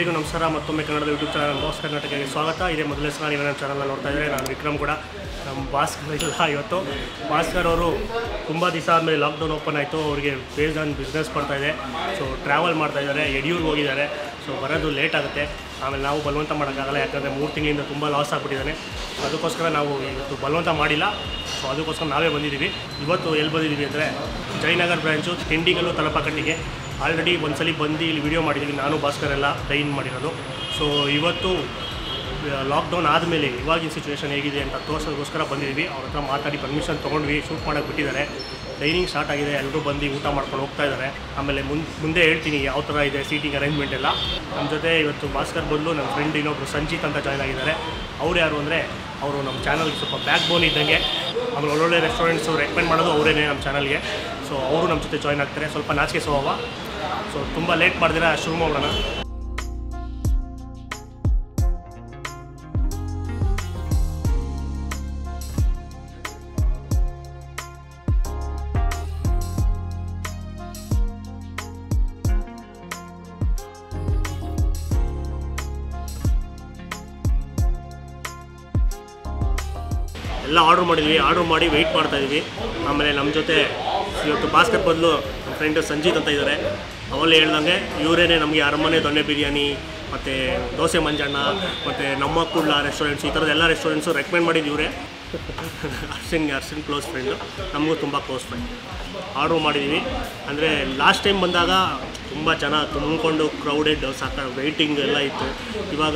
ಎಲ್ರಿಗೂ ನಮಸ್ಕಾರ ಮತ್ತೊಮ್ಮೆ ಕನ್ನಡದ ಯೂಟ್ಯೂಬ್ ಚಾನಲ್ ಬಾಸ್ ಕರ್ನಾಟಕಕ್ಕೆ ಸ್ವಾಗತ ಇದೇ ಮೊದಲನೇ ಸಲ ನೀವು ನನ್ನ ಚಾನಲ್ನ ನೋಡ್ತಾ ಇದ್ದಾರೆ ನಾನು ವಿಕ್ರಮ್ ಕೂಡ ನಮ್ಮ ಭಾಸ್ಕರ್ ಇಲ್ಲ ಇವತ್ತು ಭಾಸ್ಕರ್ ಅವರು ತುಂಬ ದಿವಸ ಆದಮೇಲೆ ಲಾಕ್ಡೌನ್ ಓಪನ್ ಆಯಿತು ಅವರಿಗೆ ಬೇಸ್ಡ್ ಆನ್ ಬಿಸ್ನೆಸ್ ಮಾಡ್ತಾ ಇದೆ ಸೊ ಟ್ರಾವೆಲ್ ಮಾಡ್ತಾ ಇದ್ದಾರೆ ಯಡಿಯೂರ್ಗೆ ಹೋಗಿದ್ದಾರೆ ಸೊ ಬರೋದು ಲೇಟ್ ಆಗುತ್ತೆ ಆಮೇಲೆ ನಾವು ಬಲವಂತ ಮಾಡೋಕ್ಕಾಗಲ್ಲ ಯಾಕಂದರೆ ಮೂರು ತಿಂಗಳಿಂದ ತುಂಬ ಲಾಸ್ ಆಗಿಬಿಟ್ಟಿದ್ದಾನೆ ಅದಕ್ಕೋಸ್ಕರ ನಾವು ಇವತ್ತು ಬಲವಂತ ಮಾಡಿಲ್ಲ ಸೊ ಅದಕ್ಕೋಸ್ಕರ ನಾವೇ ಬಂದಿದ್ದೀವಿ ಇವತ್ತು ಎಲ್ಲಿ ಬಂದಿದ್ದೀವಿ ಅಂದರೆ ಜಯನಗರ್ ಬ್ರ್ಯಾಂಚು ತಿಂಡಿಗಲ್ಲು ತಲಪಕಟ್ಟಿಗೆ ಆಲ್ರೆಡಿ ಒಂದ್ಸಲಿ ಬಂದು ಇಲ್ಲಿ ವಿಡಿಯೋ ಮಾಡಿದ್ದೀವಿ ನಾನು ಭಾಸ್ಕರ್ ಎಲ್ಲ ಡೈನ್ ಮಾಡಿರೋದು ಸೊ ಇವತ್ತು ಲಾಕ್ಡೌನ್ ಆದಮೇಲೆ ಇವಾಗಿನ ಸಿಚುವೇಶನ್ ಹೇಗಿದೆ ಅಂತ ತೋರ್ಸೋದಕ್ಕೋಸ್ಕರ ಬಂದಿದ್ದೀವಿ ಅವ್ರ ಹತ್ರ ಮಾತಾಡಿ ಪರ್ಮಿಷನ್ ತೊಗೊಂಡ್ವಿ ಶೂಟ್ ಮಾಡೋಕ್ಕೆ ಬಿಟ್ಟಿದ್ದಾರೆ ಡೈನಿಂಗ್ ಸ್ಟಾರ್ಟ್ ಆಗಿದೆ ಎಲ್ಲರೂ ಬಂದು ಊಟ ಮಾಡ್ಕೊಂಡು ಹೋಗ್ತಾ ಇದ್ದಾರೆ ಆಮೇಲೆ ಮುನ್ ಮುಂದೆ ಹೇಳ್ತೀನಿ ಯಾವ ಥರ ಇದೆ ಸೀಟಿಂಗ್ ಅರೇಂಜ್ಮೆಂಟ್ ಎಲ್ಲ ನಮ್ಮ ಜೊತೆ ಇವತ್ತು ಭಾಸ್ಕರ್ ಬದಲು ನಮ್ಮ ಫ್ರೆಂಡ್ ಇನ್ನೊಬ್ರು ಸಂಚಿತ್ ಅಂತ ಜಾಯ್ನ್ ಆಗಿದ್ದಾರೆ ಅವ್ರು ಯಾರು ಅಂದರೆ ಅವರು ನಮ್ಮ ಚಾನಲ್ಗೆ ಸ್ವಲ್ಪ ಬ್ಯಾಕ್ ಬೋನ್ ಇದ್ದಂಗೆ ಆಮೇಲೆ ಒಳ್ಳೊಳ್ಳೆ ರೆಸ್ಟೋರೆಂಟ್ಸು ರೆಕಮೆಂಡ್ ಮಾಡೋದು ಅವರೇನೆ ನಮ್ಮ ಚಾನಲ್ಗೆ ಸೊ ಅವರು ನಮ್ಮ ಜೊತೆ ಜಾಯ್ನ್ ಆಗ್ತಾರೆ ಸ್ವಲ್ಪ ನಾಚಿಕೆ ಸ್ವಭಾವ ಸೊ ತುಂಬ ಲೇಟ್ ಮಾಡ್ದಿರ ಶುರು ಮಾಡೋಣ ಎಲ್ಲ ಆರ್ಡ್ರ್ ಮಾಡಿದ್ವಿ ಆರ್ಡ್ರ್ ಮಾಡಿ ವೆಯ್ಟ್ ಮಾಡ್ತಾ ಇದ್ವಿ ಆಮೇಲೆ ನಮ್ಮ ಜೊತೆ ಇವತ್ತು ಭಾಸ್ಕರ್ ಬದಲು ನಮ್ಮ ಫ್ರೆಂಡ್ ಸಂಜೀತ್ ಅಂತ ಇದ್ದಾರೆ ಅವಲ್ಲಿ ಹೇಳ್ದಂಗೆ ಇವರೇನೆ ನಮಗೆ ಅರಮನೆ ದೊಣ್ಣೆ ಬಿರಿಯಾನಿ ಮತ್ತು ದೋಸೆ ಮಂಜಣ್ಣ ಮತ್ತು ನಮ್ಮ ಕುಳ್ಳ ರೆಸ್ಟೋರೆಂಟ್ಸ್ ಈ ಥರದ ಎಲ್ಲ ರೆಸ್ಟೋರೆಂಟ್ಸು ರೆಕಮೆಂಡ್ ಮಾಡಿದ್ದು ಇವರೇ ಅರ್ಶಿನ್ ಅರ್ಶಿನ್ ಕ್ಲೋಸ್ ಫ್ರೆಂಡು ನಮಗೂ ತುಂಬ ಕ್ಲೋಸ್ ಫ್ರೆಂಡ್ ಆರ್ಡ್ರ್ ಮಾಡಿದ್ದೀವಿ ಅಂದರೆ ಲಾಸ್ಟ್ ಟೈಮ್ ಬಂದಾಗ ತುಂಬ ಜನ ತುಂಬಿಕೊಂಡು ಕ್ರೌಡೆಡ್ ಸಾಕ ವೆಯ್ಟಿಂಗ್ ಎಲ್ಲ ಇತ್ತು ಇವಾಗ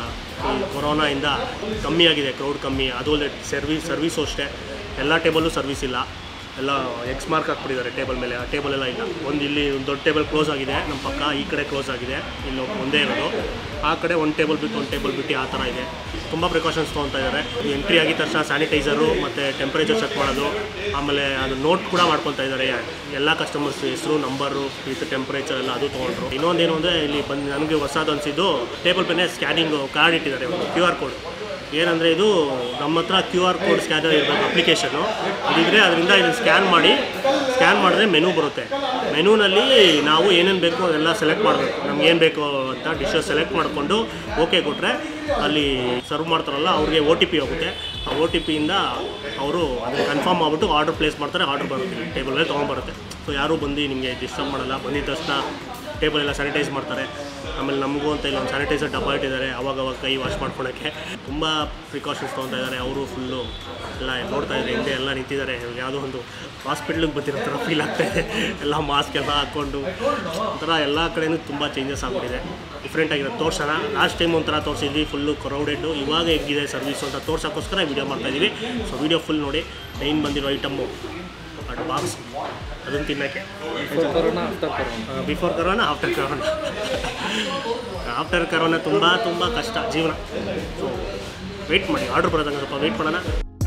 ಈ ಕೊರೋನಾಯಿಂದ ಕಮ್ಮಿ ಆಗಿದೆ ಕ್ರೌಡ್ ಕಮ್ಮಿ ಅದು ಅಲ್ಲದೆ ಸರ್ವಿಸ್ ಸರ್ವಿಸು ಅಷ್ಟೇ ಎಲ್ಲ ಟೇಬಲ್ಲೂ ಸರ್ವಿಸ್ ಇಲ್ಲ ಎಲ್ಲ ಎಕ್ಸ್ ಮಾರ್ಕ್ ಹಾಕ್ಬಿಟ್ಟಿದ್ದಾರೆ ಟೇಬಲ್ ಮೇಲೆ ಆ ಟೇಬಲ್ ಎಲ್ಲ ಇಲ್ಲ ಒಂದು ಇಲ್ಲಿ ಒಂದು ದೊಡ್ಡ ಟೇಬಲ್ ಕ್ಲೋಸ್ ಆಗಿದೆ ನಮ್ಮ ಪಕ್ಕ ಈ ಕಡೆ ಕ್ಲೋಸ್ ಆಗಿದೆ ಇಲ್ಲಿ ಒಂದೇ ಇರೋದು ಆ ಕಡೆ ಒಂದು ಟೇಬಲ್ ಬಿಟ್ಟು ಒಂದು ಟೇಬಲ್ ಬಿಟ್ಟು ಆ ಥರ ಇದೆ ತುಂಬ ಪ್ರಿಕಾಷನ್ಸ್ ತೊಗೊತಾ ಇದ್ದಾರೆ ಎಂಟ್ರಿ ಆಗಿದ ತಕ್ಷಣ ಸ್ಯಾನಿಟೈಸರು ಮತ್ತು ಟೆಂಪ್ರೇಚರ್ ಚೆಕ್ ಮಾಡೋದು ಆಮೇಲೆ ಅದು ನೋಟ್ ಕೂಡ ಮಾಡ್ಕೊತಾ ಇದ್ದಾರೆ ಎಲ್ಲ ಕಸ್ಟಮರ್ಸ್ ಹೆಸರು ನಂಬರು ವಿತ್ ಟೆಂಪ್ರೇಚರ್ ಎಲ್ಲ ಅದು ತೊಗೊಂಡ್ರು ಇನ್ನೊಂದೇನು ಅಂದರೆ ಇಲ್ಲಿ ಬಂದು ನನಗೆ ಹೊಸದು ಅನಿಸಿದ್ದು ಟೇಬಲ್ ಮೇಲೆ ಸ್ಕ್ಯಾನಿಂಗ್ ಕಾರ್ಡ್ ಇಟ್ಟಿದ್ದಾರೆ ಒಂದು ಕ್ಯೂ ಆರ್ ಕೋಡ್ ಏನಂದರೆ ಇದು ನಮ್ಮ ಹತ್ರ ಕ್ಯೂ ಆರ್ ಕೋಡ್ ಸ್ಕ್ಯಾನರ್ ಇರಬೇಕು ಅಪ್ಲಿಕೇಶನ್ನು ಅದಿದ್ರೆ ಅದರಿಂದ ಇದನ್ನು ಸ್ಕ್ಯಾನ್ ಮಾಡಿ ಸ್ಕ್ಯಾನ್ ಮಾಡಿದ್ರೆ ಮೆನು ಬರುತ್ತೆ ಮೆನುನಲ್ಲಿ ನಾವು ಏನೇನು ಬೇಕು ಅದೆಲ್ಲ ಸೆಲೆಕ್ಟ್ ಮಾಡಬೇಕು ನಮ್ಗೆ ಏನು ಬೇಕು ಅಂತ ಡಿಶಸ್ ಸೆಲೆಕ್ಟ್ ಮಾಡಿಕೊಂಡು ಓಕೆ ಕೊಟ್ಟರೆ ಅಲ್ಲಿ ಸರ್ವ್ ಮಾಡ್ತಾರಲ್ಲ ಅವ್ರಿಗೆ ಒ ಟಿ ಪಿ ಹೋಗುತ್ತೆ ಆ ಒ ಟಿ ಪಿಯಿಂದ ಅವರು ಅದನ್ನು ಕನ್ಫರ್ಮ್ ಮಾಡಿಬಿಟ್ಟು ಆರ್ಡರ್ ಪ್ಲೇಸ್ ಮಾಡ್ತಾರೆ ಆರ್ಡರ್ ಬರುತ್ತೆ ಟೇಬಲ್ ಮೇಲೆ ತೊಗೊಂಡ್ಬರುತ್ತೆ ಸೊ ಯಾರೂ ಬಂದು ನಿಮಗೆ ಡಿಸ್ಟರ್ಬ್ ಮಾಡಲ್ಲ ಬಂದಿದ್ದ ತಕ್ಷಣ ಟೇಬಲ್ ಎಲ್ಲ ಸ್ಯಾನಿಟೈಸ್ ಮಾಡ್ತಾರೆ ಆಮೇಲೆ ನಮಗೂ ಅಂತ ಇಲ್ಲಿ ಒಂದು ಸ್ಯಾನಿಟೈಸರ್ ಡಬ್ಬ ಇಟ್ಟಿದ್ದಾರೆ ಅವಾಗ ಅವಾಗ ಕೈ ವಾಶ್ ಮಾಡ್ಕೊಳಕ್ಕೆ ತುಂಬ ಪ್ರಿಕಾಷನ್ಸ್ ತೊಗೊತಾ ಇದ್ದಾರೆ ಅವರು ಫುಲ್ಲು ಎಲ್ಲ ನೋಡ್ತಾ ಇದ್ದಾರೆ ಹಿಂದೆ ಎಲ್ಲ ನಿಂತಿದ್ದಾರೆ ಯಾವುದೋ ಒಂದು ಹಾಸ್ಪಿಟ್ಲಿಗೆ ಬರ್ತಿರೋ ಥರ ಫೀಲ್ ಆಗ್ತಾ ಇದೆ ಎಲ್ಲ ಮಾಸ್ಕ್ ಎಲ್ಲ ಹಾಕ್ಕೊಂಡು ಒಂಥರ ಎಲ್ಲ ಕಡೆಯೂ ತುಂಬ ಚೇಂಜಸ್ ಆಗ್ಬಿಟ್ಟಿದೆ ಡಿಫ್ರೆಂಟ್ ಆಗಿದೆ ತೋರ್ಸೋಣ ಲಾಸ್ಟ್ ಟೈಮ್ ಒಂಥರ ತೋರಿಸಿದ್ವಿ ಫುಲ್ಲು ಕ್ರೌಡೆಡ್ಡು ಇವಾಗ ಹೇಗಿದೆ ಸರ್ವಿಸು ಅಂತ ತೋರ್ಸೋಕ್ಕೋಸ್ಕರ ವೀಡಿಯೋ ಮಾಡ್ತಾಯಿದ್ದೀವಿ ಸೊ ವೀಡಿಯೋ ಫುಲ್ ನೋಡಿ ಮೈನ್ ಬಂದಿರೋ ಐಟಮ್ಮು ಅಟ್ ಬಾಕ್ಸ್ ಅದನ್ನು ತಿನ್ನೋಕ್ಕೆ corona after corona before corona after corona after corona ತುಂಬ ತುಂಬ ಕಷ್ಟ ಜೀವನ ಸೊ ವೆಯ್ಟ್ ಮಾಡಿ ಆರ್ಡ್ರ್ ಬರೋದಂಗೆ ಸ್ವಲ್ಪ ವೆಯ್ಟ್ ಮಾಡೋಣ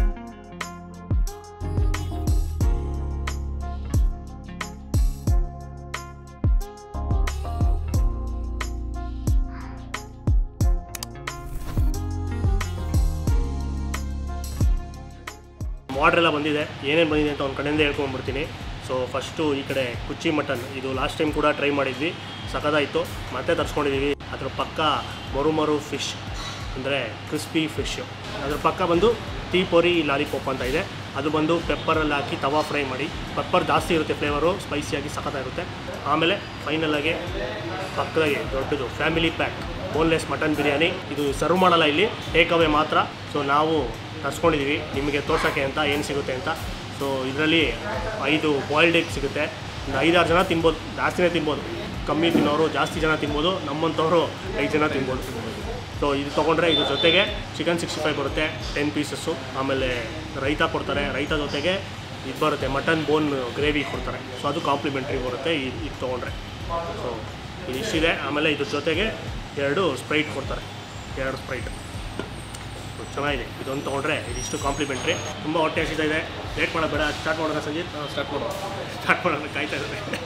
ಆರ್ಡ್ರ್ ಎಲ್ಲ ಬಂದಿದೆ ಏನೇನು ಬಂದಿದೆ ಅಂತ ಒಂದು ಕಡೆಯಿಂದ ಹೇಳ್ಕೊಂಡ್ಬಿಡ್ತೀನಿ ಸೊ ಫಸ್ಟು ಈ ಕಡೆ ಕುಚ್ಚಿ ಮಟನ್ ಇದು ಲಾಸ್ಟ್ ಟೈಮ್ ಕೂಡ ಟ್ರೈ ಮಾಡಿದ್ವಿ ಸಖತ್ತಾಯಿತು ಮತ್ತೆ ತರಿಸ್ಕೊಂಡಿದ್ದೀವಿ ಅದ್ರ ಪಕ್ಕ ಮರು ಮರು ಫಿಶ್ ಅಂದರೆ ಕ್ರಿಸ್ಪಿ ಫಿಶ್ ಅದ್ರ ಪಕ್ಕ ಬಂದು ತೀಪೊರಿ ಲಾಲಿಪಾಪ್ ಅಂತ ಇದೆ ಅದು ಬಂದು ಪೆಪ್ಪರಲ್ಲಿ ಹಾಕಿ ತವಾ ಫ್ರೈ ಮಾಡಿ ಪೆಪ್ಪರ್ ಜಾಸ್ತಿ ಇರುತ್ತೆ ಫ್ಲೇವರು ಸ್ಪೈಸಿಯಾಗಿ ಸಖತ್ತಾಗಿರುತ್ತೆ ಆಮೇಲೆ ಫೈನಲಾಗಿ ಪಕ್ಕದಾಗಿ ದೊಡ್ಡದು family pack boneless mutton biryani ಇದು ಸರ್ವ್ ಮಾಡಲ್ಲ ಇಲ್ಲಿ ಟೇಕ್ ಅವೇ ಮಾತ್ರ ಸೊ ನಾವು ತರಿಸ್ಕೊಂಡಿದ್ದೀವಿ ನಿಮಗೆ ತೋರ್ಸೋಕ್ಕೆ ಅಂತ ಏನು ಸಿಗುತ್ತೆ ಅಂತ ಸೊ ಇದರಲ್ಲಿ ಐದು ಬಾಯ್ಲ್ಡ್ ಎಗ್ ಸಿಗುತ್ತೆ ಒಂದು ಐದಾರು ಜನ ತಿನ್ಬೋದು ಜಾಸ್ತಿನೇ ತಿನ್ಬೋದು ಕಮ್ಮಿ ತಿನ್ನೋರು ಜಾಸ್ತಿ ಜನ ತಿನ್ಬೋದು ನಮ್ಮಂಥವ್ರು ಐದು ಜನ ತಿನ್ಬೋದು ಸೊ ಇದು ತೊಗೊಂಡ್ರೆ ಇದ್ರ ಜೊತೆಗೆ ಚಿಕನ್ ಸಿಕ್ಸ್ಟಿ ಫೈವ್ ಬರುತ್ತೆ ಟೆನ್ ಪೀಸಸ್ಸು ಆಮೇಲೆ ರೈತ ಕೊಡ್ತಾರೆ ರೈತ ಜೊತೆಗೆ ಇದು ಬರುತ್ತೆ ಮಟನ್ ಬೋನ್ ಗ್ರೇವಿ ಕೊಡ್ತಾರೆ ಸೊ ಅದು ಕಾಂಪ್ಲಿಮೆಂಟ್ರಿ ಬರುತ್ತೆ ಇದು ಇದು ತೊಗೊಂಡ್ರೆ ಸೊ ಇದು ಇಷ್ಟಿದೆ ಆಮೇಲೆ ಇದ್ರ ಜೊತೆಗೆ ಎರಡು ಸ್ಪ್ರೈಟ್ ಕೊಡ್ತಾರೆ ಎರಡು ಸ್ಪ್ರೈಟ್ ಚೆನ್ನಾಗಿದೆ ಇದೊಂದು ತೊಗೊಂಡ್ರೆ ಇದಿಷ್ಟು ಕಾಂಪ್ಲಿಮೆಂಟ್ರಿ ತುಂಬ ಹೊಟ್ಟೆ ಹಸಿತಾ ಇದೆ ಲೇಟ್ ಮಾಡೋದು ಬೇಡ ಸ್ಟಾರ್ಟ್ ಮಾಡೋಣ ಸಂಜೀತ್ ಸ್ಟಾರ್ಟ್ ಮಾಡೋಣ ಸ್ಟಾರ್ಟ್ ಮಾಡೋಣ ಕಾಯ್ತಾ ಇದ್ದಾರೆ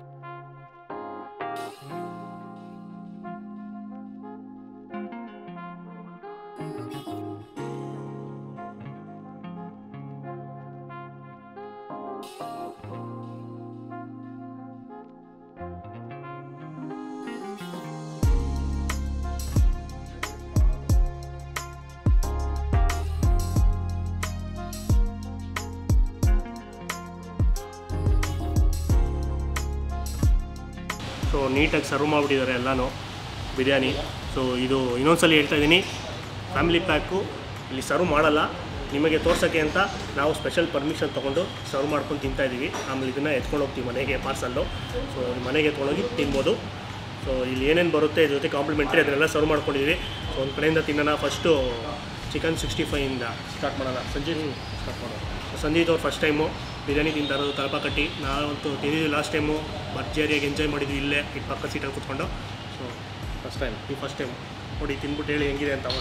ನೀಟಾಗಿ ಸರ್ವ್ ಮಾಡಿಬಿಟ್ಟಿದ್ದಾರೆ ಎಲ್ಲನೂ ಬಿರಿಯಾನಿ ಸೊ ಇದು ಇನ್ನೊಂದ್ಸಲ ಹೇಳ್ತಾ ಇದ್ದೀನಿ ಫ್ಯಾಮಿಲಿ ಪ್ಯಾಕು ಇಲ್ಲಿ ಸರ್ವ್ ಮಾಡಲ್ಲ ನಿಮಗೆ ತೋರ್ಸೋಕ್ಕೆ ಅಂತ ನಾವು ಸ್ಪೆಷಲ್ ಪರ್ಮಿಷನ್ ತೊಗೊಂಡು ಸರ್ವ್ ಮಾಡ್ಕೊಂಡು ತಿಂತಾ ಇದ್ದೀವಿ ಆಮೇಲೆ ಇದನ್ನು ಎತ್ಕೊಂಡು ಹೋಗ್ತೀವಿ ಮನೆಗೆ ಪಾರ್ಸಲ್ಲು ಸೊ ಮನೆಗೆ ತೊಗೊಂಡೋಗಿ ತಿನ್ಬೋದು ಸೊ ಇಲ್ಲಿ ಏನೇನು ಬರುತ್ತೆ ಇದ್ರ ಜೊತೆ ಕಾಂಪ್ಲಿಮೆಂಟ್ರಿ ಅದನ್ನೆಲ್ಲ ಸರ್ವ್ ಮಾಡ್ಕೊಂಡಿದ್ದೀವಿ ಸೊ ಒಂದು ಕಡೆಯಿಂದ ತಿನ್ನೋಣ ಫಸ್ಟು ಚಿಕನ್ ಸಿಕ್ಸ್ಟಿ ಫೈಯಿಂದ ಸ್ಟಾರ್ಟ್ ಮಾಡೋಣ ಸಂಜೆ ಸ್ಟಾರ್ಟ್ ಮಾಡೋಣ ಸಂದೀಪ್ ಅವ್ರು ಫಸ್ಟ್ ಟೈಮು ಬಿರಿಯಾನಿ ತಿಂತಾ ಇರೋದು ತಲಪ ಕಟ್ಟಿ ನಾವಂತೂ ತಿಂದಿದ್ವಿ ಲಾಸ್ಟ್ ಟೈಮು ಭರ್ಜರಿಯಾಗಿ ಎಂಜಾಯ್ ಮಾಡಿದ್ವಿ ಇಲ್ಲೇ ಈ ಪಕ್ಕ ಸೀಟಲ್ಲಿ ಕೂತ್ಕೊಂಡು ಸೊ ಫಸ್ಟ್ ಟೈಮ್ ಈ ಫಸ್ಟ್ ಟೈಮ್ ನೋಡಿ ತಿನ್ಬಿಟ್ಟು ಹೇಳಿ ಹೆಂಗಿದೆ ಅಂತ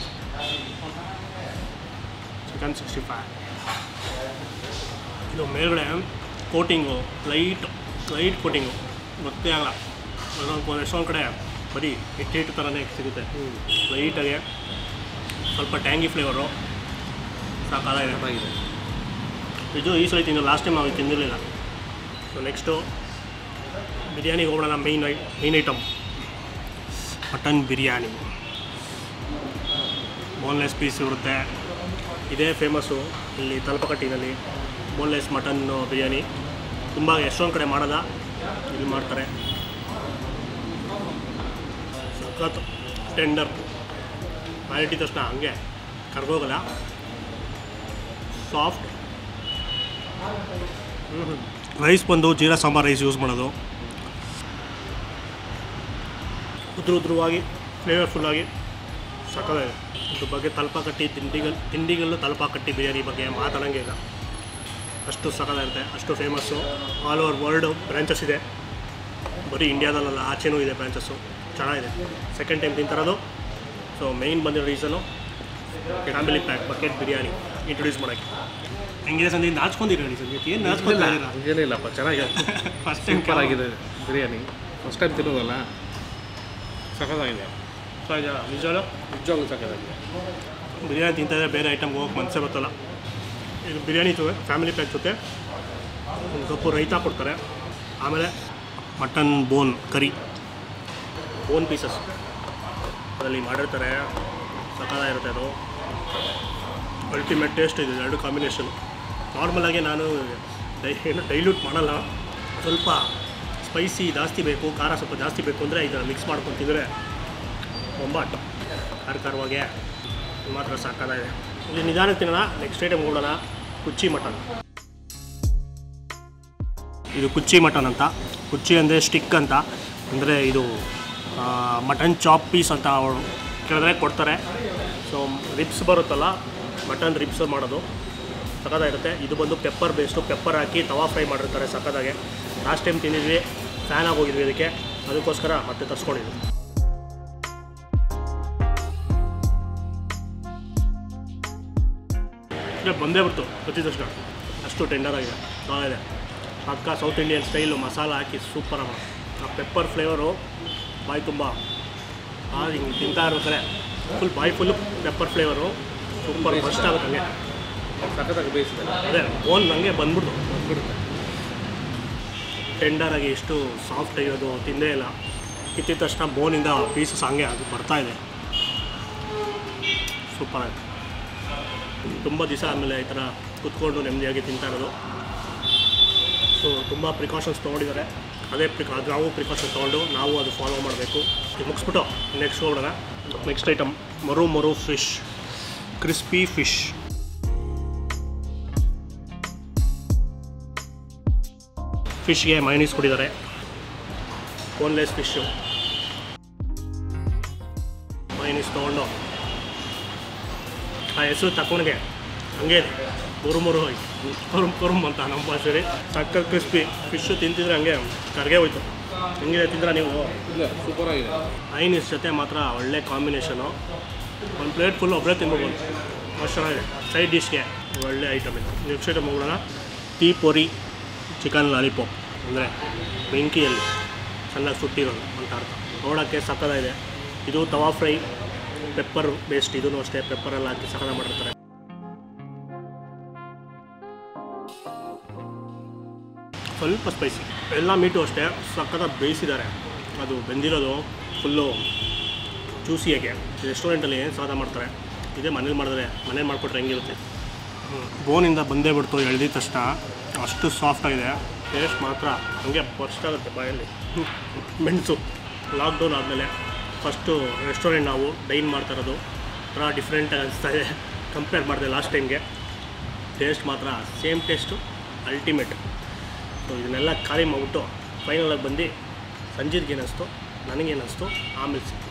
ಚಿಕನ್ ಸಿಕ್ಸ್ಟಿ ಫೈವ್ ಇದು ಮೇಲ್ಗಡೆ ಕೋಟಿಂಗು ಲೈಟ್ ಲೈಟ್ ಕೋಟಿಂಗು ಗೊತ್ತೇ ಆಗಲ್ಲ ಒಂದೊಂದು ಎಷ್ಟೊಂದು ಕಡೆ ಬರೀ ಹಿಟ್ಟು ಹಿಟ್ಟು ಥರನೇ ಸಿಗುತ್ತೆ ಲೈಟಾಗೆ ಸ್ವಲ್ಪ ಟ್ಯಾಂಗಿ ಫ್ಲೇವರು ಸಾಕಾಗಿದೆ ಚೆನ್ನಾಗಿದೆ ಇದು ಈ ಸಲ ತಿಂದು ಲಾಸ್ಟ್ ಟೈಮ್ ನಾವು ಇದು ತಿಂದಿರಲಿಲ್ಲ ಸೊ ನೆಕ್ಸ್ಟು ಬಿರಿಯಾನಿಗೆ ಹೋಗೋಣ ಮೈನ್ ಐ main item mutton biryani boneless piece ಇರುತ್ತೆ ಇದೇ ಫೇಮಸ್ಸು ಇಲ್ಲಿ ತಲಪಕಟ್ಟಿನಲ್ಲಿ ಬೋನ್ಲೆಸ್ ಮಟನ್ ಬಿರಿಯಾನಿ ತುಂಬ ಎಷ್ಟೊಂದು ಕಡೆ ಮಾಡಲ್ಲ ಇಲ್ಲಿ ಮಾಡ್ತಾರೆ ಸಖತ್ ಟೆಂಡರ್ ಕ್ವಾಲಿಟಿ ತಕ್ಷಣ ಹಂಗೆ ಕರ್ಗೋಗಲ್ಲ ಸಾಫ್ಟ್ ರೈಸ್ ಬಂದು ಜೀರಾ ಸಾಂಬಾರ್ ರೈಸ್ ಯೂಸ್ ಮಾಡೋದು ಉದ್ರು ಉದ್ರುವಾಗಿ ಫ್ಲೇವರ್ಫುಲ್ಲಾಗಿ ಸಕ್ಕತ್ತಾಗಿದೆ ಇದ್ರ ಬಗ್ಗೆ ತಲಪ ಕಟ್ಟಿ ತಿಂಡಿಗಳು ತಿಂಡಿಗಲ್ಲೂ ತಲಪ ಕಟ್ಟಿ ಬಿರಿಯಾನಿ ಬಗ್ಗೆ ಮಾತಾಡೋಂಗೆ ಇಲ್ಲ ಅಷ್ಟು ಸಕ್ಕತ್ತಾಗಿರುತ್ತೆ ಅಷ್ಟು famous all over world branches ಇದೆ ಬರೀ ಇಂಡಿಯಾದಲ್ಲ ಆಚೆನೂ ಇದೆ ಬ್ರಾಂಚಸ್ಸು ಚೆನ್ನಾಗಿದೆ ಸೆಕೆಂಡ್ ಟೈಮ್ ತಿಂತಿರೋದು ಸೊ ಮೇಯ್ನ್ ಬಂದಿರೋ reason family pack bucket biryani introduce ಮಾಡೋಕ್ಕೆ ಹೆಂಗಿದೆ ಸಂಜೆ ನಾಚ್ಕೊಂಡಿರಿ ಸಂಜೆ ಏನು ನಾಚ್ಕೊಂಡಿಲ್ಲ ಹಂಗೇನಿಲ್ಲಪ್ಪ ಚೆನ್ನಾಗಿದೆ ಫಸ್ಟ್ ಟೈಮ್ ಸೂಪರ್ ಆಗಿದೆ ಬಿರಿಯಾನಿ ಫಸ್ಟ್ ಟೈಮ್ ತಿನ್ನೋದಲ್ಲ ಸಖತ್ತಾಗಿದೆ ನಿಜವಲ್ಲ ನಿಜವಾಗ್ಲೂ ಸಖತ್ತಾಗಿದೆ ಬಿರಿಯಾನಿ ತಿಂತಾಯಿದ್ರೆ ಬೇರೆ ಐಟಮ್ಗೆ ಹೋಗಕ್ಕೆ ಮನಸ್ಸೇ ಬರ್ತಲ್ಲ ಇದು ಬಿರಿಯಾನಿ ಜೊತೆ ಫ್ಯಾಮಿಲಿ ಪ್ಯಾಕ್ ಜೊತೆ ಒಂದು ಕಪ್ಪು ರೈತಾ ಕೊಡ್ತಾರೆ ಆಮೇಲೆ ಮಟನ್ ಬೋನ್ ಕರಿ ಬೋನ್ ಪೀಸಸ್ ಅದರಲ್ಲಿ ಮಾಡಿರ್ತಾರೆ ಸಕ್ಕತ್ತಾಗಿರುತ್ತೆ ಅದು ಅಲ್ಟಿಮೇಟ್ ಟೇಸ್ಟ್ ಇದೆ ಎರಡು ಕಾಂಬಿನೇಷನ್ ನಾರ್ಮಲಾಗಿ ನಾನು ಡೈ ಏನು ಡೈಲ್ಯೂಟ್ ಮಾಡಲ್ಲ ಸ್ವಲ್ಪ ಸ್ಪೈಸಿ ಜಾಸ್ತಿ ಬೇಕು ಖಾರ ಸ್ವಲ್ಪ ಜಾಸ್ತಿ ಬೇಕು ಅಂದರೆ ಇದನ್ನು ಮಿಕ್ಸ್ ಮಾಡ್ಕೊಂಡು ತಿಂದರೆ ಬೊಂಬಾಟ್ ಖಾರ ಖಾರವಾಗೆ ಇದು ಮಾತ್ರ ಸಾಕಾಗಿದೆ ಇಲ್ಲಿ ನಿಧಾನಕ್ಕೆ ತಿನ್ನೋಣ ನೆಕ್ಸ್ಟ್ ಐಟಮ್ ಹೋಗೋಣ ಕುಚ್ಚಿ ಮಟನ್ ಇದು ಕುಚ್ಚಿ ಮಟನ್ ಅಂತ ಕುಚ್ಚಿ ಅಂದರೆ ಸ್ಟಿಕ್ ಅಂತ ಅಂದರೆ ಇದು ಮಟನ್ ಚಾಪ್ ಪೀಸ್ ಅಂತ ಅವರು ಕೇಳಿದ್ರೆ ಕೊಡ್ತಾರೆ ಸೊ ರಿಬ್ಸ್ ಬರುತ್ತಲ್ಲ ಮಟನ್ ರಿಬ್ಸ್ ಮಾಡೋದು ಸಖತ್ತಾಗಿರುತ್ತೆ ಇದು ಬಂದು ಪೆಪ್ಪರ್ ಬೇಸ್ಟು ಪೆಪ್ಪರ್ ಹಾಕಿ ತವಾ ಫ್ರೈ ಮಾಡಿರ್ತಾರೆ ಸಖತ್ತಾಗೆ ಲಾಸ್ಟ್ ಟೈಮ್ ತಿಂದಿದ್ವಿ ಫ್ಯಾನ್ ಆಗಿ ಹೋಗಿದ್ವಿ ಇದಕ್ಕೆ ಅದಕ್ಕೋಸ್ಕರ ಮತ್ತೆ ತರಿಸ್ಕೊಂಡಿದ್ವಿ ಇಲ್ಲ ಬಂದೇ ಬಿಡ್ತು ಗೊತ್ತಿದ್ದ ತಕ್ಷಣ ಅಷ್ಟು ಟೆಂಡರ್ ಆಗಿದೆ ಚೆನ್ನಾಗಿದೆ ಪಕ್ಕ ಸೌತ್ ಇಂಡಿಯನ್ ಸ್ಟೈಲು ಮಸಾಲ ಹಾಕಿ ಸೂಪರ್ ಆಗ ಆ ಪೆಪ್ಪರ್ ಫ್ಲೇವರು ಬಾಯಿ ತುಂಬ ಆ ಹಿಂಗೆ ತಿಂತಾ ಇರ್ಬೇಕಾರೆ ಫುಲ್ ಬಾಯಿ full pepper flavour super first ಆಗುತ್ತೆ ಹಂಗೆ ಸಖತ್ತಾಗಿ ಬೇಯಿಸಿದೆ ಅದೇ ಬೋನ್ ನನಗೆ ಬಂದ್ಬಿಡ್ತು ಬಂದ್ಬಿಡುತ್ತೆ ಟೆಂಡರ್ ಆಗಿ ಎಷ್ಟು ಸಾಫ್ಟ್ ಆಗಿರೋದು ತಿಂದೇ ಇಲ್ಲ ಕಿತ್ತಿದ ತಕ್ಷಣ ಬೋನಿಂದ ಪೀಸಸ್ ಹಂಗೆ ಅದು ಬರ್ತಾ ಇದೆ ಸೂಪರ್ ಆಗಿದೆ ತುಂಬ ದಿವಸ ಆದಮೇಲೆ ಈ ಥರ ಕುತ್ಕೊಂಡು ನೆಮ್ಮದಿಯಾಗಿ ತಿಂತಾ ಇರೋದು ಸೊ ತುಂಬ ಪ್ರಿಕಾಷನ್ಸ್ ತೊಗೊಂಡಿದ್ದಾರೆ ಅದೇ ಪ್ರಿಕಾ ಅದು ನಾವು ಪ್ರಿಕಾಷನ್ಸ್ ತೊಗೊಂಡು ನಾವು ಅದು ಫಾಲೋ ಮಾಡಬೇಕು ಇದು ಮುಗಿಸ್ಬಿಟ್ಟು ನೆಕ್ಸ್ಟ್ ಹೋಗೋಣ ನೆಕ್ಸ್ಟ್ ಐಟಮ್ ಮರು ಮರು ಫಿಶ್ ಕ್ರಿಸ್ಪಿ ಫಿಶ್ ಫಿಶ್ಗೆ ಮೈನೀಸ್ ಕೊಟ್ಟಿದ್ದಾರೆ ಬೋನ್ಲೆಸ್ ಫಿಶ್ಶು ಮೈನೀಸ್ ತೊಗೊಂಡು ಆ ಹೆಸರು ತಕೊಂಡ್ಗೆ ಹಂಗೆ ಇದೆ ಮುರುಮುರು ಹೋಗಿ ಕುರುಮ್ ಕುರುಮ್ ಅಂತ ನಮ್ಮ ಭಾಷೆಲಿ ಸಕ್ಕ ಕ್ರಿಸ್ಪಿ ಫಿಶ್ಶು ತಿಂತಿದ್ರೆ ಹಂಗೆ ಕರ್ಗೆ ಹೋಯ್ತು ಹೆಂಗಿದೆ ತಿಂದ್ರೆ ನೀವು ಇಲ್ಲ ಸೂಪರ್ ಆಗಿದೆ ಮೈನೀಸ್ ಜೊತೆ ಮಾತ್ರ ಒಳ್ಳೆ ಕಾಂಬಿನೇಷನು ಒಂದು ಪ್ಲೇಟ್ ಫುಲ್ ಒಬ್ಬರೇ ತಿನ್ಬೋದು ಅಷ್ಟು ಚೆನ್ನಾಗಿದೆ ಸೈಡ್ ಡಿಶ್ಗೆ ಒಳ್ಳೆ ಐಟಮ್ ಇದು ನೆಕ್ಸ್ಟ್ ಐಟಮ್ ಹೋಗೋಣ ಟೀ ಪೊರಿ ಚಿಕನ್ ಲಾಲಿಪಾಪ್ ಅಂದರೆ ಬೆಂಕಿಯಲ್ಲಿ ಚೆನ್ನಾಗಿ ಸುಟ್ಟಿರೋದು ಅಂತ ಅರ್ಥ ನೋಡೋಕ್ಕೆ ಸಕ್ಕದಾಗಿದೆ ಇದು ತವಾ ಫ್ರೈ ಪೆಪ್ಪರ್ ಬೇಸ್ಟ್ ಇದೂ ಅಷ್ಟೇ ಪೆಪ್ಪರೆಲ್ಲ ಹಾಕಿ ಸಕ್ಕದ ಮಾಡಿರ್ತಾರೆ ಸ್ವಲ್ಪ ಸ್ಪೈಸಿ ಎಲ್ಲ ಮೀಟು ಅಷ್ಟೇ ಸಕ್ಕತ್ತಾಗಿ ಬೇಯಿಸಿದ್ದಾರೆ ಅದು ಬೆಂದಿರೋದು ಫುಲ್ಲು ಜ್ಯೂಸಿಯಾಗೆ ರೆಸ್ಟೋರೆಂಟಲ್ಲಿ ಏನು ಸ್ವಾದ ಮಾಡ್ತಾರೆ ಇದೇ ಮನೇಲಿ ಮಾಡಿದ್ರೆ ಮನೇಲಿ ಮಾಡಿಕೊಟ್ರೆ ಹೆಂಗಿರುತ್ತೆ ಬೋನಿಂದ ಬಂದೇ ಬಿಡ್ತು ಎಳ್ದಿದ ತಕ್ಷಣ ಅಷ್ಟು ಸಾಫ್ಟಾಗಿದೆ ಟೇಸ್ಟ್ ಮಾತ್ರ ಹಂಗೆ ಬರ್ಸ್ಟ್ ಆಗುತ್ತೆ ಬಾಯಲ್ಲಿ ಮೆಣಸು ಲಾಕ್ಡೌನ್ ಆದಮೇಲೆ ಫಸ್ಟು ರೆಸ್ಟೋರೆಂಟ್ ನಾವು ಡೈನ್ ಮಾಡ್ತಾ ಇರೋದು ಒಂಥರ ಡಿಫ್ರೆಂಟಾಗಿ ಅನಿಸ್ತಾ ಇದೆ ಕಂಪೇರ್ ಮಾಡಿದೆ ಲಾಸ್ಟ್ ಟೈಮ್ಗೆ ಟೇಸ್ಟ್ ಮಾತ್ರ ಸೇಮ್ ಟೇಸ್ಟು ಅಲ್ಟಿಮೇಟ್ ಸೊ ಇದನ್ನೆಲ್ಲ ಖಾಲಿ ಮಾಡಿಬಿಟ್ಟು ಫೈನಲಾಗಿ ಬಂದು ಸಂಜೀರ್ಗೆ ಏನಿಸ್ತು ನನಗೇನಿಸ್ತು ಆಮೇಲೆ ಸಿಕ್ತು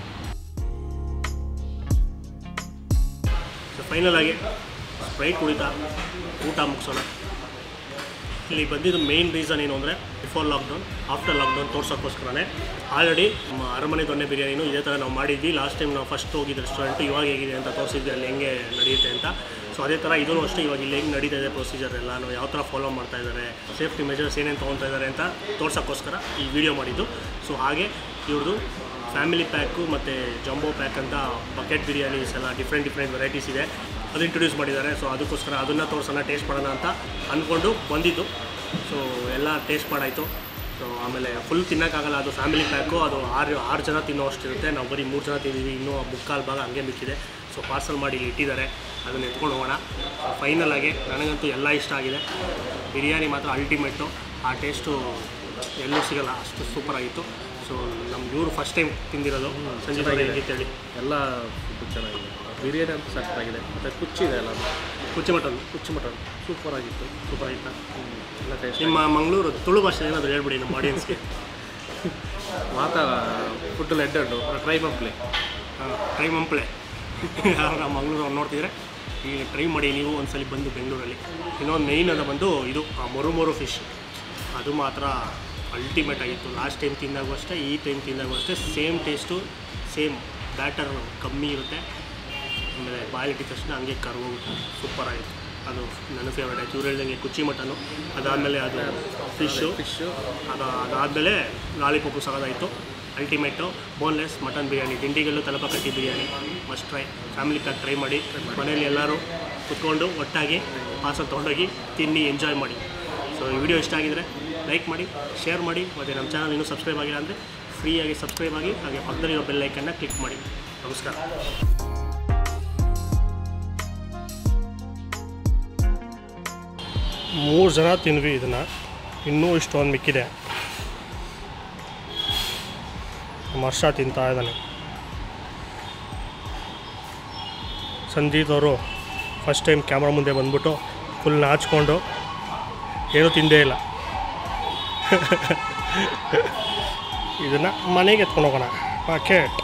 ಸೊ ಫೈನಲ್ ಆಗಿ ಸ್ಪ್ರೈಟ್ ಕುಡಿತಾ ಊಟ ಮುಗಿಸೋಣ ಇಲ್ಲಿ ಬಂದಿದ್ದು ಮೇಯ್ನ್ ರೀಸನ್ ಏನು ಅಂದರೆ ಬಿಫೋರ್ ಲಾಕ್ಡೌನ್ ಆಫ್ಟರ್ ಲಾಕ್ಡೌನ್ ತೋರ್ಸೋಕ್ಕೋಸ್ಕರನೇ ಆಲ್ರೆಡಿ ನಮ್ಮ ಅರಮನೆ ದೊನ್ನೆ ಬಿರಿಯಾನಿನೂ ಇದೇ ಥರ ನಾವು ಮಾಡಿದ್ವಿ ಲಾಸ್ಟ್ ಟೈಮ್ ನಾವು ಫಸ್ಟ್ ಹೋಗಿದ್ದು ರೆಸ್ಟೋರೆಂಟು ಇವಾಗ ಹೇಗಿದೆ ಅಂತ ತೋರಿಸಿದ್ವಿ ಅಲ್ಲಿ ಹೆಂಗೆ ನಡೆಯುತ್ತೆ ಅಂತ ಸೊ ಅದೇ ಥರ ಇದೂ ಅಷ್ಟೇ ಇವಾಗ ಇಲ್ಲಿ ಹೆಂಗೆ ನಡೀತಾ ಇದೆ ಪ್ರೊಸೀಜರ್ ಎಲ್ಲ ನಾವು ಯಾವ ಥರ ಫಾಲೋ ಮಾಡ್ತಾ ಇದ್ದಾರೆ ಸೇಫ್ಟಿ ಮೆಜರ್ಸ್ ಏನೇನು ತೊಗೊತಾ ಇದ್ದಾರೆ ಅಂತ ತೋರ್ಸೋಕ್ಕೋಸ್ಕರ ಈ ವಿಡಿಯೋ ಮಾಡಿದ್ದು ಸೊ ಹಾಗೆ ಇವ್ರದ್ದು ಫ್ಯಾಮಿಲಿ ಪ್ಯಾಕು ಮತ್ತು ಜಂಬೋ ಪ್ಯಾಕ್ ಅಂತ ಬಕೆಟ್ ಬಿರಿಯಾನೀಸ್ ಎಲ್ಲ ಡಿಫ್ರೆಂಟ್ ಡಿಫ್ರೆಂಟ್ ವೆರೈಟೀಸ್ ಇದೆ ಅದು ಇಂಟ್ರೊಡ್ಯೂಸ್ ಮಾಡಿದ್ದಾರೆ ಸೊ ಅದಕ್ಕೋಸ್ಕರ ಅದನ್ನು ತೋರ್ಸೋಣ ಟೇಸ್ಟ್ ಮಾಡೋಣ ಅಂತ ಅಂದ್ಕೊಂಡು ಬಂದಿದ್ದು ಸೊ ಎಲ್ಲ ಟೇಸ್ಟ್ ಮಾಡಾಯಿತು ಸೊ ಆಮೇಲೆ ಫುಲ್ ತಿನ್ನೋಕ್ಕಾಗಲ್ಲ ಅದು ಫ್ಯಾಮಿಲಿ ಪ್ಯಾಕು ಅದು ಆರು ಆರು ಜನ ತಿನ್ನೋ ಅಷ್ಟಿರುತ್ತೆ ನಾವು ಬರೀ ಮೂರು ಜನ ತಿಂದಿದ್ದೀವಿ ಇನ್ನೂ ಮುಕ್ಕಾಲು ಭಾಗ ಹಂಗೆ ಮಿಕ್ಕಿದೆ ಸೊ ಪಾರ್ಸಲ್ ಮಾಡಿ ಇಲ್ಲಿ ಇಟ್ಟಿದ್ದಾರೆ ಅದನ್ನು ಎತ್ಕೊಂಡು ಹೋಗೋಣ ಫೈನಲ್ ಆಗಿ ನನಗಂತೂ ಎಲ್ಲ ಇಷ್ಟ ಆಗಿದೆ ಬಿರಿಯಾನಿ ಮಾತ್ರ ಅಲ್ಟಿಮೇಟು ಆ ಟೇಸ್ಟು ಎಲ್ಲೂ ಸಿಗಲ್ಲ ಅಷ್ಟು ಸೂಪರ್ ಆಗಿತ್ತು ಸೊ ನಮ್ಮ ಇವರು ಫಸ್ಟ್ ಟೈಮ್ ತಿಂದಿರೋದು ಸಂಜೆ ಹೇಗಿತ್ತು ಹೇಳಿ ಎಲ್ಲ ಫುಡ್ ಚೆನ್ನಾಗಿದೆ ಬಿರಿಯಾನಿ ಅಂತೂ ಸಖತ್ತಾಗಿದೆ ಮತ್ತು ಕುಚ್ಚಿದೆ ಎಲ್ಲ ಕುಚ್ಚಿ ಮಟನ್ ಕುಚ್ಚು ಮಟನ್ ಸೂಪರ್ ಆಗಿತ್ತು ಸೂಪರ್ ಆಯ್ತಾ ಎಲ್ಲ ಟೇಸ್ಟ್ ನಿಮ್ಮ ಮಂಗಳೂರು ತುಳು ಭಾಷೆ ಏನಾದರೂ ಹೇಳ್ಬಿಡಿ ನಮ್ಮ ಆಡಿಯನ್ಸ್ಗೆ ಮಾತಾ ಫುಡ್ ಲೆಡ್ಡು ಟ್ರೈ ಮಂಪ್ಲಿ ಟ್ರೈ ಮಂಪ್ಳೆ ಯಾರು ನಮ್ಮ ಮಂಗಳೂರು ಅವ್ರು ನೋಡ್ತಿದ್ರೆ ಈಗ ಟ್ರೈ ಮಾಡಿ ನೀವು ಒಂದ್ಸಲಿ ಬಂದು ಬೆಂಗಳೂರಲ್ಲಿ ಇನ್ನೊಂದು ಮೇಯ್ನ್ ಅದು ಬಂದು ಇದು ಆ ಮೊರು ಮೊರು ಫಿಶ್ ಅದು ಮಾತ್ರ ಅಲ್ಟಿಮೇಟ್ ಆಗಿತ್ತು ಲಾಸ್ಟ್ ಟೈಮ್ ತಿಂದಾಗೂ ಅಷ್ಟೇ ಈ ಟೈಮ್ ತಿಂದಾಗೂ ಅಷ್ಟೇ ಸೇಮ್ ಟೇಸ್ಟು ಸೇಮ್ ಬ್ಯಾಟರ್ ಕಮ್ಮಿ ಇರುತ್ತೆ ಆಮೇಲೆ ಬಾಯಿಲಿಟ್ಟಿದ ತಕ್ಷಣ ಹಂಗೆ ಕರ್ಗೋಗುತ್ತೆ ಸೂಪರ್ ಆಗಿತ್ತು ಅದು ನನ್ನ ಫೇವ್ರೇಟ್ ಆಯಿತು ಇವ್ರು ಹೇಳ್ದಂಗೆ ಕುಚ್ಚಿ ಮಟನು ಅದಾದಮೇಲೆ ಅದು ಫಿಶ್ಶು ಫಿಶ್ಶು ಅದು ಅದಾದಮೇಲೆ ಲಾಲಿಪಾಪು ಸಗದಾಯಿತು ಅಲ್ಟಿಮೇಟು ಬೋನ್ಲೆಸ್ ಮಟನ್ ಬಿರಿಯಾನಿ ತಿಂಡಿಗಲ್ಲು Thalappakatti biryani must try family pack try ಮಾಡಿ ಮನೇಲಿ ಎಲ್ಲರೂ ಕುತ್ಕೊಂಡು ಒಟ್ಟಾಗಿ ಪಾರ್ಸಲ್ ತೊಗೊಂಡೋಗಿ ತಿನ್ನಿ ಎಂಜಾಯ್ ಮಾಡಿ ಸೊ ಈ ವಿಡಿಯೋ ಇಷ್ಟ ಆಗಿದರೆ ಲೈಕ್ ಮಾಡಿ ಶೇರ್ ಮಾಡಿ ಮತ್ತು ನಮ್ಮ ಚಾನಲ್ ಇನ್ನೂ ಸಬ್ಸ್ಕ್ರೈಬ್ ಆಗಿಲ್ಲ ಅಂದರೆ ಫ್ರೀಯಾಗಿ ಸಬ್ಸ್ಕ್ರೈಬ್ ಆಗಿ ಹಾಗೆ ಪಕ್ಕದಲ್ಲಿರೋ ಬೆಲ್ ಐಕನ್ನ ಕ್ಲಿಕ್ ಮಾಡಿ ನಮಸ್ಕಾರ ಮೂರು ಜನ ತಿಂದ್ವಿ ಇದನ್ನು ಇನ್ನೂ ಇಷ್ಟೊಂದು ಮಿಕ್ಕಿದೆ ನಮ್ಮ ಹರ್ಷ ತಿಂತಾ ಇದ್ದಾನೆ ಸಂದೀಪ್ ಅವರು ಫಸ್ಟ್ ಟೈಮ್ ಕ್ಯಾಮ್ರಾ ಮುಂದೆ ಬಂದ್ಬಿಟ್ಟು ಫುಲ್ ನಾಚ್ಕೊಂಡು ಏನೂ ತಿಂದೇ ಇಲ್ಲ ಇದನ್ನು ಮನೆಗೆ ಎತ್ಕೊಂಡು ಹೋಗೋಣ ಪಾಕೆಟ್